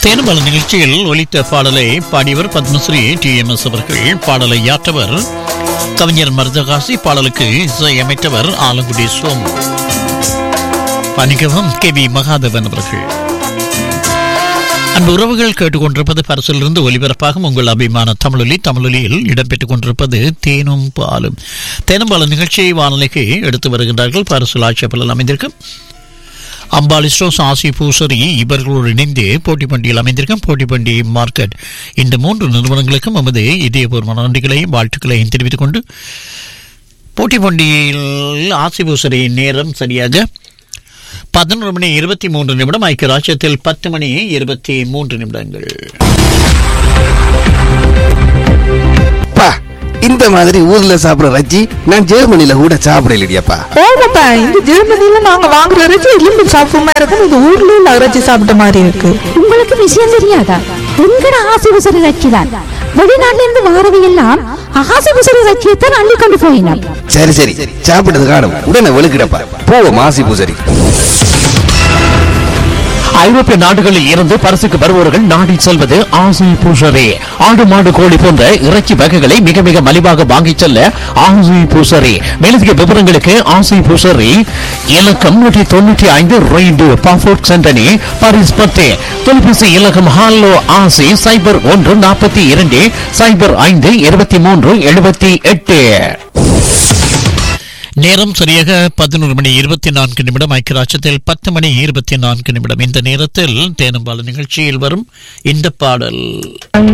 தேனுபால நிகழ்ச்சியில் ஒலித்த பாடலை பாடியவர் பத்மஸ்ரீ டி எம் எஸ் அவர்கள் பாடலை யாற்றவர் கவிஞர் மருதகாசி பாடலுக்கு இசையமைத்தவர் ஆலங்குடி சோமு பணிகவும் கே வி மகாதேவன் அவர்கள் அன்பு உறவுகள் கேட்டுக்கொண்டிருப்பது பரிசிலிருந்து ஒலிபரப்பாகும் உங்கள் அபிமான தமிழொலி தமிழொலியில் இடம்பெற்றுக் கொண்டிருப்பது தேனும் பாலும் தேனும் பாலும் நிகழ்ச்சியை வானொலிக்கு எடுத்து வருகின்றார்கள் பரிசில் ஆட்சேபலில் அமைந்திருக்கும் அம்பாலிஸ்டோஸ் ஆசி பூசரி இவர்களோடு இணைந்து போட்டி பண்டிகையில் அமைந்திருக்கும் போட்டி பண்டிகை மார்க்கெட் இந்த மூன்று நிறுவனங்களுக்கும் நமது இதயபூர்வ நன்றிகளையும் வாழ்த்துக்களையும் தெரிவித்துக் கொண்டு போட்டி பண்டிகையில் ஆசி பூசரி நேரம் சரியாக பதினொரு மணி இருபத்தி மூன்று நிமிடம் ஐக்கிய ராஜ்யத்தில் பத்து மணி இருபத்தி மூன்று நிமிடங்கள் அப்பா இந்த மாதிரி ஊர்ல சாப்பிடுற ரஜ்ஜி நான் ஜெர்மனில கூட சாப்பிடலையப்பா ஓமாப்பா இந்த ஜெர்மனில நாங்க வாங்குற இறைச்சி எலும்பு சாப்பிடுற இருக்கும் இது ஊர்ல உள்ள இறைச்சி சாப்பிட்ட மாதிரி இருக்கு உங்களுக்கு விஷயம் தெரியாதா எங்கட ஆசிபுசரி ரச்சிதான் வெளிநாட்டுல இருந்து வாரவை எல்லாம் ஆசிபுசரி ரச்சியத்தான் அள்ளி கொண்டு போயினான் சரி சரி சாப்பிட்டது காணும் உடனே வெளுக்கிடப்பா போவோம் மாசி பூசரி ஐரோப்பிய நாடுகளில் இருந்து பரிசுக்கு வருபவர்கள் நாடி செல்வது ஆசை பூசரே ஆடு மாடு கோழி போன்ற இறைச்சி வகைகளை மிக மிக மலிவாக வாங்கிச் செல்ல ஆசை பூசரே மேலதிக விவரங்களுக்கு ஆசை பூசரி இலக்கம் நூற்றி தொண்ணூற்றி ஐந்து ரெய்டு பாஃபோர்ட் சென்டனி பாரிஸ் பத்து தொலைபேசி இலக்கம் ஹாலோ ஆசை சைபர் ஒன்று நாற்பத்தி இரண்டு சைபர் ஐந்து இருபத்தி மூன்று எழுபத்தி எட்டு நேரம் சரியாக பதினோரு மணி இருபத்தி நான்கு நிமிடம் ஐக்கிய ராஜ்யத்தில் பத்து மணி இருபத்தி நான்கு நிமிடம் இந்த நேரத்தில் தேனம்பால நிகழ்ச்சியில் வரும் இந்த பாடல்